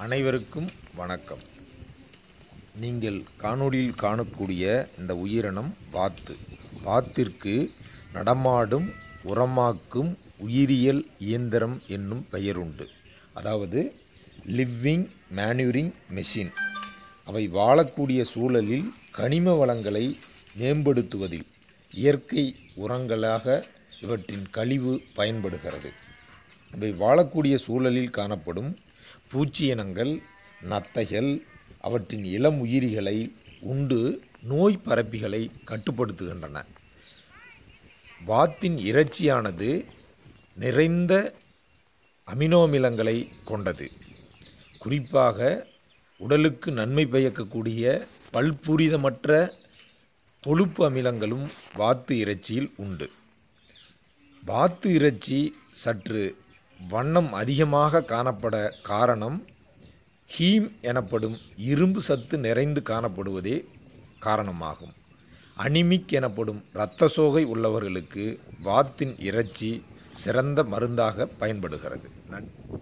அனைவருக்கும் வணக்கம் நீங்கள் காணொளியில் காணக்கூடிய இந்த உயிரினம் வாத்து வாத்திற்கு நடமாடும் உரமாக்கும் உயிரியல் இயந்திரம் என்னும் பெயருண்டு அதாவது லிவ்விங் மேனுரிங் மெஷின் அவை வாழக்கூடிய சூழலில் கனிம வளங்களை மேம்படுத்துவதில் இயற்கை உரங்களாக இவற்றின் கழிவு பயன்படுகிறது இவை வாழக்கூடிய சூழலில் காணப்படும் பூச்சி இனங்கள் நத்தைகள் அவற்றின் இளம் உயிரிகளை உண்டு நோய் பரப்பிகளை கட்டுப்படுத்துகின்றன வாத்தின் இறைச்சியானது நிறைந்த அமினோ அமிலங்களை கொண்டது குறிப்பாக உடலுக்கு நன்மை பயக்கக்கூடிய பல்புரிதமற்ற கொழுப்பு அமிலங்களும் வாத்து இறைச்சியில் உண்டு வாத்து இறைச்சி சற்று வண்ணம் அதிகமாக காணப்பட காரணம் ஹீம் எனப்படும் இரும்பு சத்து நிறைந்து காணப்படுவதே காரணமாகும் அனிமிக் எனப்படும் இரத்த சோகை உள்ளவர்களுக்கு வாத்தின் இறைச்சி சிறந்த மருந்தாக பயன்படுகிறது நன்